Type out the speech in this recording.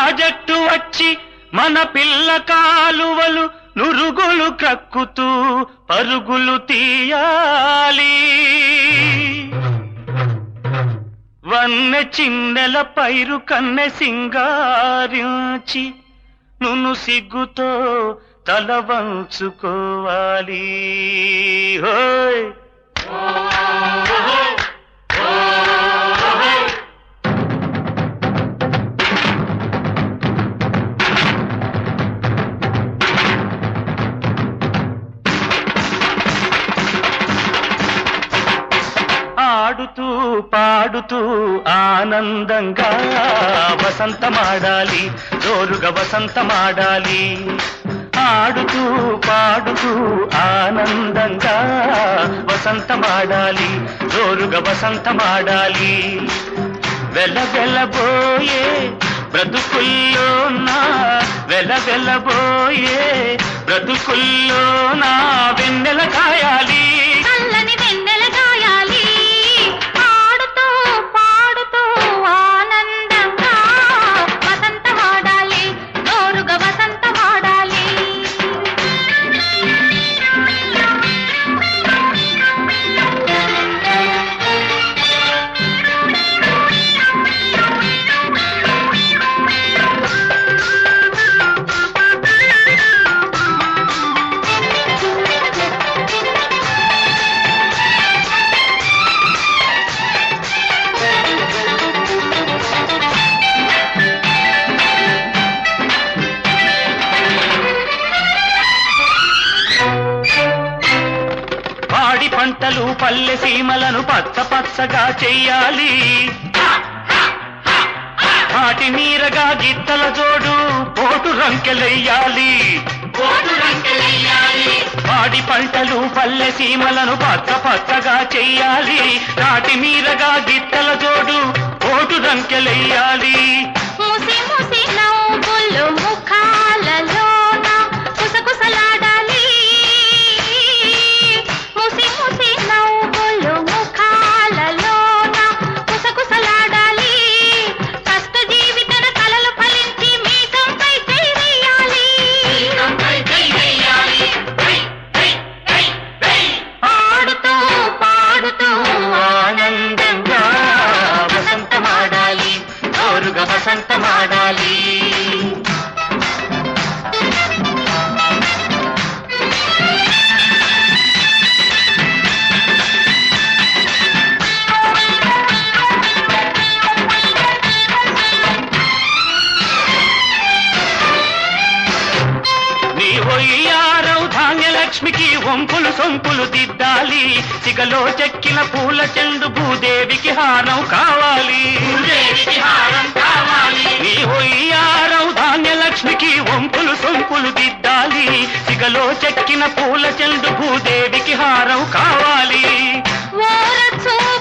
project వచ్చి మన పిల్ల కాలువలు నురుగులు క్రక్కుతూ పరుగులు తీయాలి వన్నె చిన్నెల పైరు కన్నె సింగారించి నును సిగ్గుతో తల వంచుకోవాలి హోయ్ ఆడుతూ పాడుతూ ఆనందంగా వసంతమాడాలి జోరుగా వసంతమాడాలి ఆడుతూ పాడుతూ ఆనందంగా వసంతమాడాలి జోరుగా వసంతమాడాలి వెల వెలబోయే బ్రతుకుల్లో నా వెల వెలబోయే బ్రతుకుల్లో నా వెన్నెల కాయాలి చల్లని వెన్నెల గాయాలి ఆడుతూ పాడుతూ ఆనందంగా వసంతమాడాలి జోరుగా వసంతమాడాలి పాడి పంటలు పల్లె సీమలను పచ్చ పచ్చగా చెయ్యాలి పాటి నీరగా గిత్తల జోడు పోటు రంకెలెయ్యాలి పాడి పంటలు పల్లె సీమలను పచ్చ పచ్చగా చెయ్యాలి నాటి మీరగా గిత్తల జోడు పోటు రంకెలెయ్యాలి ముసి ముసి నవ్వులు ముఖాలలోన కుసకుసలాడాలి ముసి ముసి నవ్వులు ముఖాలలోన కుసకుసలాడాలి కష్ట జీవితన కలలు ఫలించి మీకంపై చేయాలి ఆడుతూ పాడుతూ ఆనందంగా వసంతమాడాలి జోరుగా వసంతమాడాలి నీ ఒయ్యారవు ధాన్యలక్ష్మికి వంపులు సొంపులు దిద్దాలి సిగలో చెక్కిన పూల చెండు భూదేవికి హారం కావాలి నీ ఒయ్యారవు ధాన్యలక్ష్మికి వంపులు సొంపులు దిద్దాలి సిగలో చెక్కిన పూల చెండు భూదేవికి హారం కావాలి ఓర చూపు